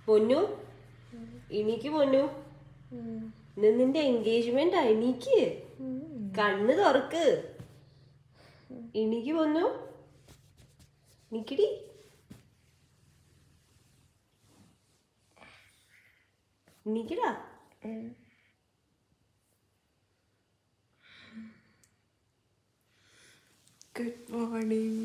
പൊന്നു ഇനിക്ക് പൊന്നു ഇന്ന് നിന്റെ എൻഗേജ്മെന്റ് എണീക്ക് കണ്ണ് തുറക്ക് ഇണിക്ക് പൊന്നു നിക്കടി നിക്കടാ ഗുഡ് മോർണിംഗ്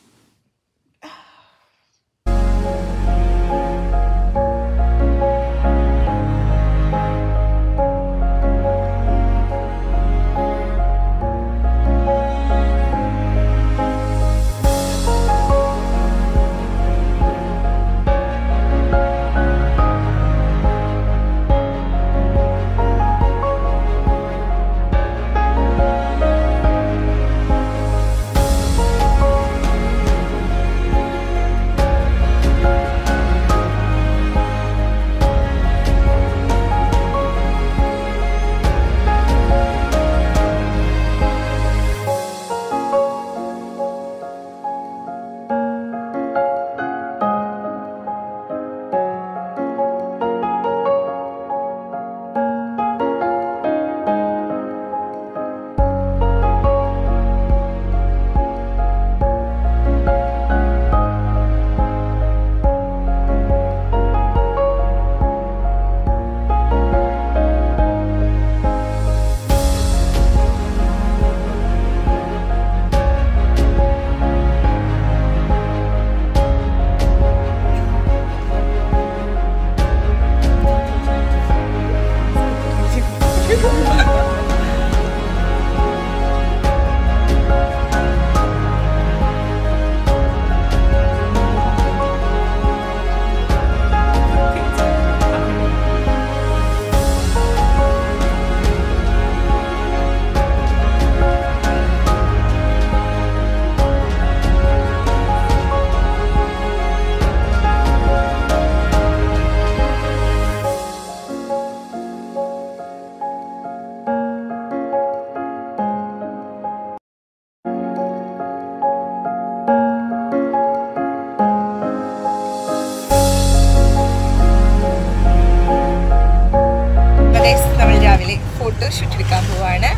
നമ്മൾ രാവിലെ ഫോട്ടോ ഷൂട്ട് എടുക്കാൻ പോവാണ്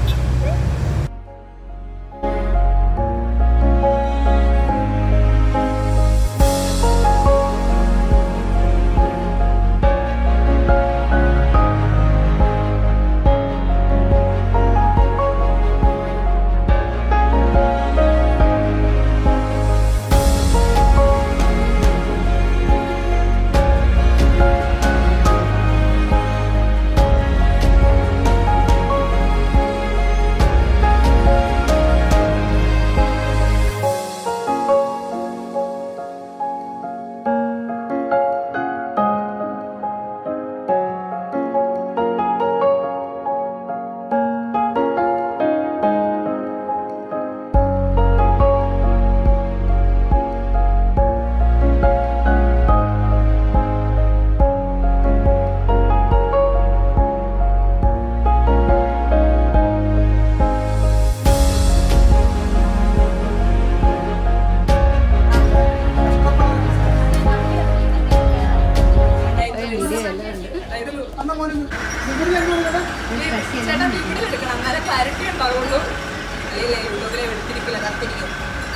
ചേട്ടാ വീഡിയോ എടുക്കണം എന്നാലേ ക്ലാരിറ്റി ഉണ്ടാവുള്ളൂ അല്ലേ യൂട്യൂബിലെ എടുത്തിരിക്കില്ല കത്തിരിക്കും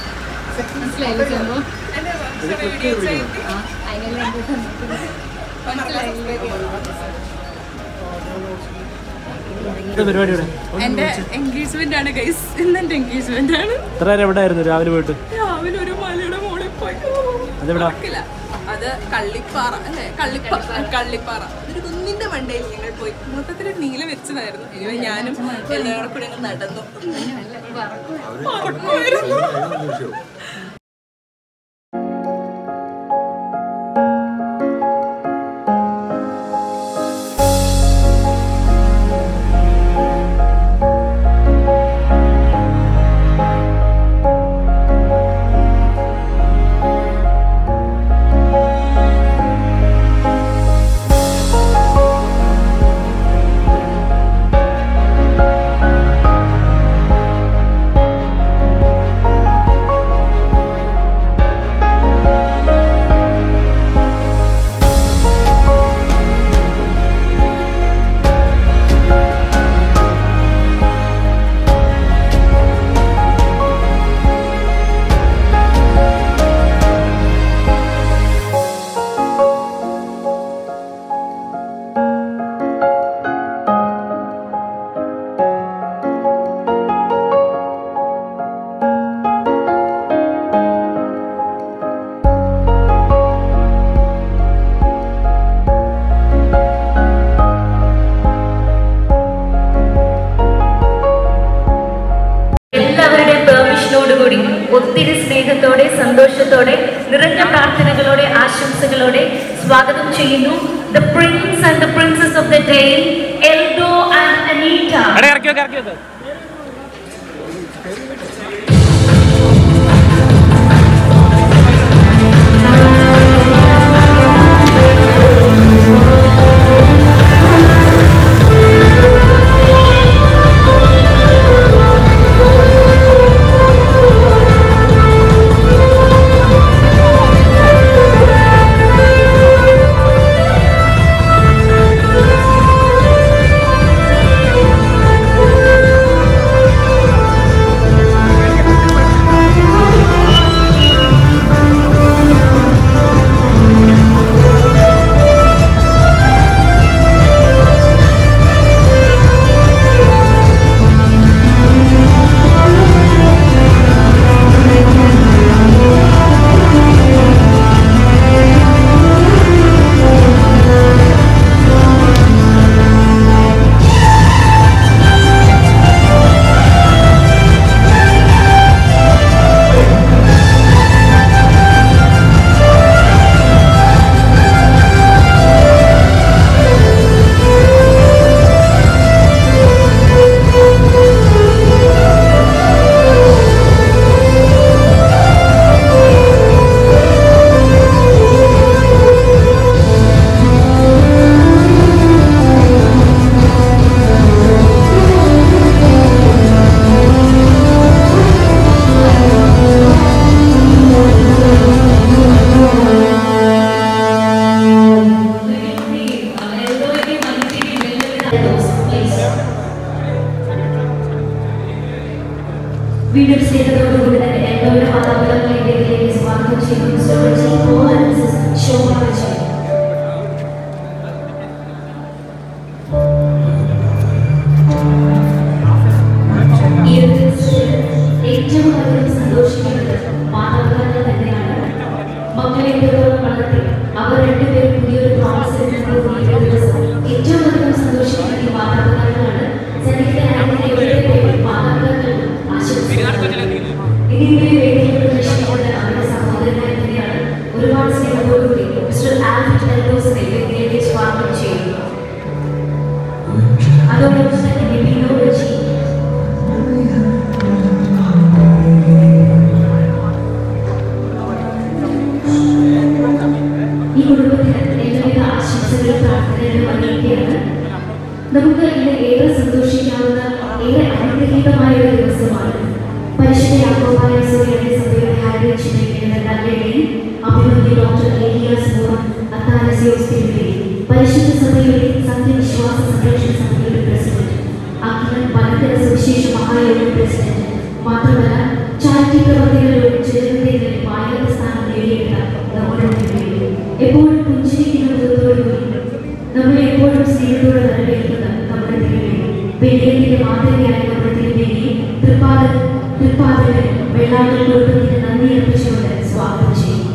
എന്റെ വീഡിയോ പരിപാടിയുടെ എന്റെ എൻഗേജ്മെന്റ് ആണ് ഗൈസ് ഇന്ന് എന്റെ എൻഗേജ്മെന്റ് ആണ് എത്ര നേരം എവിടെ ആയിരുന്നു രാവിലെ പോയിട്ട് രാവിലെ ഒരു മലയുടെ മുകളിൽ പോയി അതെവിടാ ഉറക്കില്ല. അത് കള്ളിപ്പാറ അല്ലേ കള്ളിപ്പാറ കള്ളിപ്പാറ ഒരു കുന്നിന്റെ മണ്ടയിൽ ഞങ്ങൾ പോയി മൊത്തത്തിൽ നീല വെച്ചതായിരുന്നു ഇനി ഞാനും എല്ലാവരും കൂടെ അങ്ങ് നടന്നു പറക്കുമായിരുന്നു. ആ ആശംസകളോടെ സ്വാഗതം ചെയ്യുന്നു the prince and the princess of the day Eldo and Aneeta എടാ ഇറക്കി വെക്ക് ഇറക്കി വെക്ക് വീണ്ടും സ്നേഹത്തോടുകൂടി തന്നെ എല്ലാവരും മാതാപിതാക്കളെ വേദിയിലേക്ക് സ്വാഗതം ചെയ്യുന്നു Mr Reji Paul and Mrs Shobha Reji ഈ ഒരു ദിവസത്തിൽ ഏറ്റവും അധികം സന്തോഷിക്കുന്നത് മാതാപിതാക്കൾ തന്നെയാണ് മക്കളെ എത്രത്തോളം വളർത്തി അവർ രണ്ടുപേരും പുതിയൊരു പ്രോമിസ് ഈ ഒരു ദിവസം ഏറ്റവും അധികം സന്തോഷിക്കുന്നത് ഈ മാതാപിതാക്കളാണ് സന്നിഹിതരായ ഇവരുടെ പേരിൽ മാതാപിതാക്കൾ ആശംസിക്കുന്നു ഇതിന്റെ വേദിയിലുള്ള രക്ഷിക്കുന്നത് അവരുടെ സഹോദരനായി തന്നെയാണ് ഒരുപാട് സ്നേഹത്തോടുകൂടി മിസ്റ്റർ ആൽഫ്രഡ് എൽദോസിനെ വേദിയിലേക്ക് സ്വാഗതം ചെയ്യുന്നു അതോടൊപ്പം തന്നെ ലിബിനോ റെജി ഈ കുടുംബത്തിന് എല്ലാവിധ ആശംസകളും പ്രാർത്ഥനകളും അറിയിക്കുകയാണ് നമുക്ക് ഇന്ന് ഏറെ സന്തോഷിക്കാവുന്ന ഏറെ അനുഗ്രഹീതമായ ഒരു ദിവസമാണ് പരിശുദ്ധ യാക്കോബായ സൂര്യയുടെ സഭയുടെ ഹാരി ചിന്തിക്കുന്ന നല്ലയുടെയും അഭിമന്യ ഡോക്ടർ ഏലിയാസ് മോഹൻ അത്താനസിയോസ് തിരുമേനി പരിശുദ്ധ സഭയുടെ സത്യവിശ്വാസ സംരക്ഷണ സഭയുടെ പ്രസിഡന്റ് അഖിലൻ മലങ്കര സുവിശേഷ മഹായോഗ പ്രസിഡന്റ് മാത്രമല്ല ചാരിറ്റി പ്രവർത്തികളിലൂടെ ജനഹൃദയങ്ങളിൽ വായന സ്ഥാനം നേടിയെടുത്ത നമ്മുടെ തിരുമേനി എപ്പോഴും പുഞ്ചിരിക്കുന്ന മുഖത്തോടുകൂടി നമ്മളെ എപ്പോഴും സ്നേഹത്തോടെ വരവേൽക്കുന്ന നമ്മുടെ തിരുമേനി പെരിയത്തിന്റെ മാതൃകയായ നമ്മുടെ തിരുമേനി തൃപ്പാദ തൃപ്പാദങ്ങളിൽ വെള്ളാട്ടൽ കുടുംബത്തിന് നന്ദി അർപ്പിച്ചുകൊണ്ട് സ്വാഗതം ചെയ്യും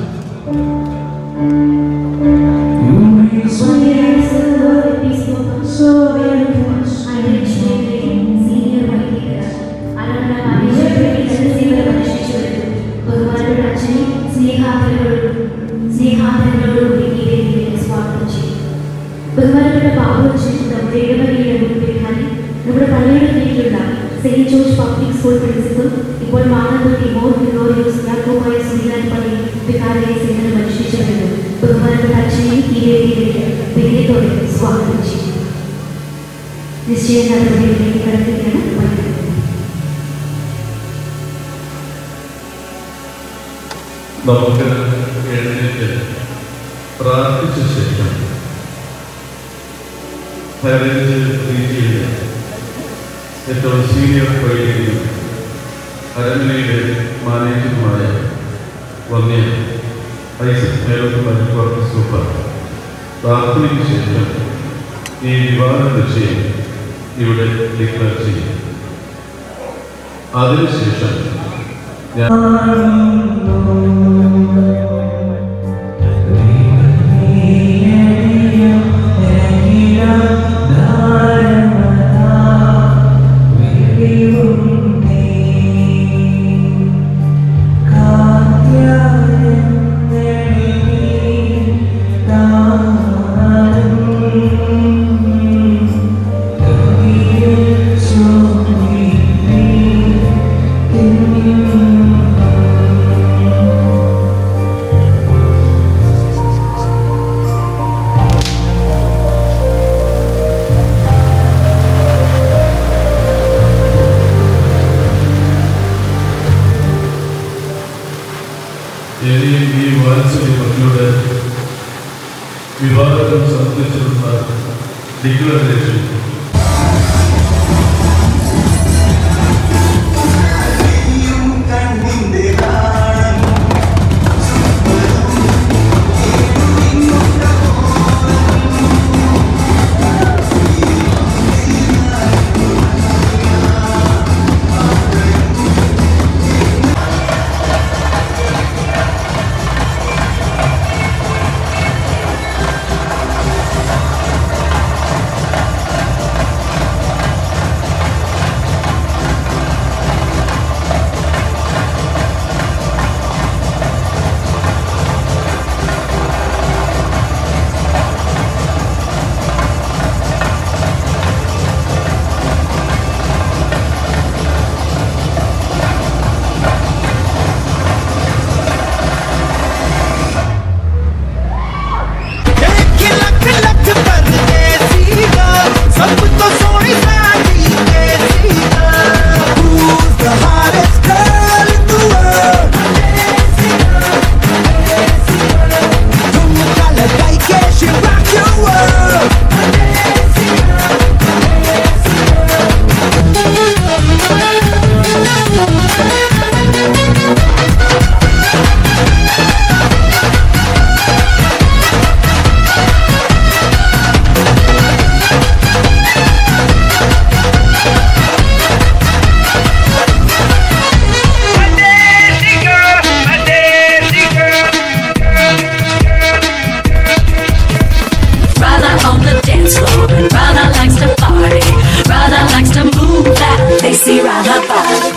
ബഹുമാനപ്പെട്ട ബാബുജി നമ്മുടെ ഇടവകയുടെ മുൻ വിഹാരി നമ്മുടെ പള്ളിയുടെ കീഴിലുള്ള Saint George public school principal ഇപ്പോൾ മാനന്തവാടി മോർ ഗ്രിഗോറിയോസ് യാക്കോബായ ശ്രീനാഥ് പള്ളി വിഹാരിയെ സേവനം അനുഷ്ഠിച്ചു വരുന്നു ബഹുമാനപ്പെട്ട അച്ഛനെയും ഈ വേദിയിലേക്ക് വിനയത്തോടെ സ്വാഗതം ചെയ്യും നിശ്ചയ നടപടികളിലേക്ക് കടക്കുകയാണ് വൈകുന്നത് നമുക്ക് എഴുന്നേറ്റ് പ്രാർത്ഥിച്ച ശേഷം ഹൈറേഞ്ച് രീതിയിൽ ഏറ്റവും സീനിയർ വഴിയിൽ അരമനയുടെ മാനേജറുമായ വന്യ ഐസക് മേലോട്ട് മലപ്പുറത്ത് സൂപ്പർ പ്രാർത്ഥനയ്ക്ക് ശേഷം ഈ വിവാഹ നിശ്ചയം ഇവിടെ ഡിക്ലെയർ ചെയ്യും അതിനുശേഷം ഞാൻ കാത്യാ വാത്സല്യ മക്കളുടെ വിവാഹം സംബന്ധിച്ചിട്ടുള്ള ഡിക്ലറേഷൻ सब तो Soni sari Who's the hottest girl in the world? तुम लगाई के she rock your world. Brother on the dance floor, and brother likes to party. Brother likes to move that they see rather body.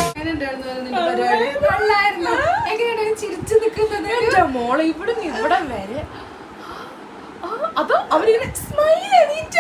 എന്റെ മോളെ ഇവിടെ നിന്ന് ഇവിടെ വരെ ആ, അതോ അവരിങ്ങനെ സ്മൈൽ എണീറ്റ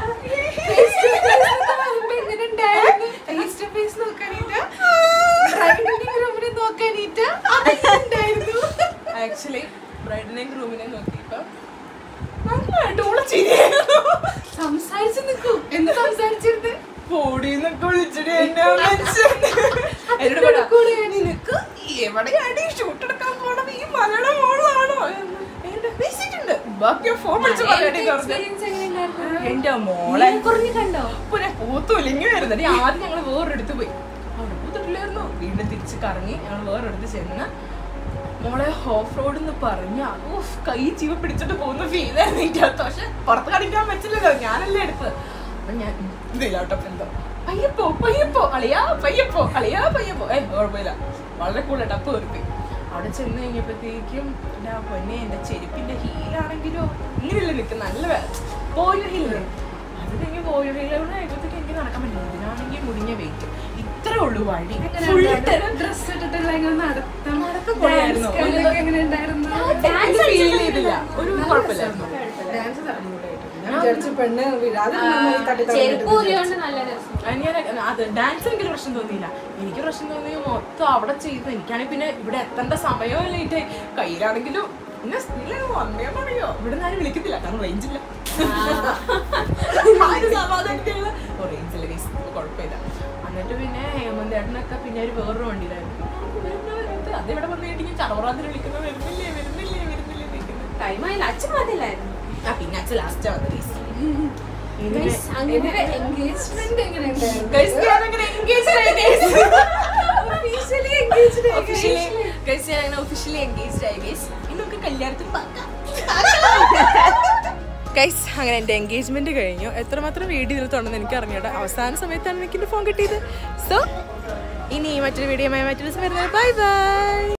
ആക്ച്വലി ബ്രൈഡിനെയും ഗ്രൂമിനെയും നോക്കിയപ്പോ നന്നായിട്ട് ഓളെ ചിരിയായിരുന്നു സംസാരിച്ചു നിൽക്കൂ എന്ത് സംസാരിച്ചിരുന്നത് പൊടിന്നൊക്കെ വിളിച്ചിട്ട് എന്നെ വിളിച്ചിട്ട് എന്നോട് പറയാ, നിനക്ക് എവിടെയാണ് ഈ ഷൂട്ട് എടുക്കാൻ പോണത് ഈ മലയുടെ മോളാണോ എന്ന്. എന്നിട്ട് വിളിച്ചിട്ടുണ്ട് ബാക്കി ഫോൺ വിളിച്ച് പറയട്ടെ എന്റെ മോളെ കുറഞ്ഞു കണ്ടോ പിന്നെ പൂത്തുലിങ്ങി വരുന്നത് ആദ്യം ഞങ്ങൾ വേറൊരിടത്ത് പോയി അവിടെ പൂത്തിട്ടില്ലായിരുന്നു വീണ്ടും തിരിച്ച് കറങ്ങി ഞങ്ങൾ വേറൊരിടത്ത് ചെന്ന് മോളെ ഓഫ് റോഡ് എന്ന് പറഞ്ഞ ഊഫ് കൈ ചീവ പിടിച്ചിട്ട് പോകുന്ന ഫീൽ ആയിരുന്നു എനിക്കകത്ത് പക്ഷെ പുറത്ത് കാണിക്കാൻ പറ്റില്ലല്ലോ ഞാനല്ലേ എടുത്ത് അപ്പൊ ഞാൻ ഇതിലോട്ടൊപ്പം എന്തോ പയ്യപ്പോ പയ്യപ്പോ അളിയാ പയ്യപ്പോ അളിയാ പയ്യപ്പോ ഏ കുഴപ്പമില്ല വളരെ കൂടുതൽ ടപ്പ് കയറിപ്പോയി അവിടെ ചെന്ന് കഴിഞ്ഞപ്പോഴത്തേക്കും എൻ്റെ ആ പൊന്നെ എൻ്റെ ചെരുപ്പിൻ്റെ ഹീലാണെങ്കിലോ ഇങ്ങനെയല്ലേ നിൽക്കുന്ന നല്ല പോയോ ഹീല് അത് കഴിഞ്ഞ് പോയോ ഹീലോടെ ആയപ്പോഴത്തേക്ക് എനിക്ക് നടക്കാൻ പറ്റില്ല ഇതിനാണെങ്കിൽ മുടിഞ്ഞ വെയിറ്റ് ഇത്രേ ഉള്ളൂ വഴി Full time ഡ്രസ് ഇട്ടിട്ടുള്ള എങ്ങനെ നടത്തം നടക്കം പോയായിരുന്നു. Dance കളിയൊക്കെ എങ്ങനെ ഉണ്ടായിരുന്നു ഡാൻസ് ഫീൽ ചെയ്തില്ല ഒരു കുഴപ്പമില്ലായിരുന്നു ഡാൻസ് ചെരുപ്പ് ഊരിയോണ്ട് നല്ല രസം അത് ഞാൻ അത് ഡാൻസ് എനിക്ക് പ്രശ്നം തോന്നിയില്ല എനിക്ക് പ്രശ്നം തോന്നിയ മൊത്തം അവിടെ ചെയ്ത് എനിക്കാണെങ്കിൽ പിന്നെ ഇവിടെ എത്തേണ്ട സമയവും ലേറ്റ് ആയി കയ്യിലാണെങ്കിലും പിന്നെ സ്ത്രീ വന്നേ പറയോ ഇവിടെ നിന്ന് ആരും വിളിക്കത്തില്ല കാരണം റേഞ്ചില്ല സമാധാനത്തിലുള്ള റേഞ്ചില്ല guys. കുഴപ്പമില്ല എന്നിട്ട് പിന്നെ ഹേമന്തേട്ടനൊക്കെ പിന്നെ ഒരു വേറൊരു വണ്ടിയിലായിരുന്നു അതിവിടെ വന്നു കഴിഞ്ഞിട്ട് ചടവറാതിന് വിളിക്കുന്നത് വരുന്നില്ലേ വരുന്നില്ലേ വരുന്നില്ലേ എന്ന് ചോദിക്കുന്നത്. ടൈം ആയില്ല അച്ഛൻ മതിയില്ലായിരുന്നു ആ പിന്നെ അച്ഛൻ ലാസ്റ്റ് വന്നത് guys. ഇനി എങ്ങനെ എൻഗേജ്മെന്റ് എങ്ങനെ ഉണ്ടായിരുന്നു Guys, ഞാനങ്ങനെ engaged ആയി guys. Officially engaged ആയി Officially- guys, ഞാനങ്ങനെ officially engaged ആയി guys. ഇനി നമുക്ക് കല്യാണത്തിന് ഗൈസ് അങ്ങനെ എൻ്റെ എൻഗേജ്മെന്റ് കഴിഞ്ഞു എത്രമാത്രം വീഡിയോ ഇതിൽ എനിക്ക് അറിഞ്ഞൂടാ അവസാന സമയത്താണ് എനിക്ക് എൻ്റെ ഫോൺ കിട്ടിയത് സോ ഇനി മറ്റൊരു വീഡിയോ മറ്റൊരു ദിവസം വരുന്നത് ബൈ ബൈ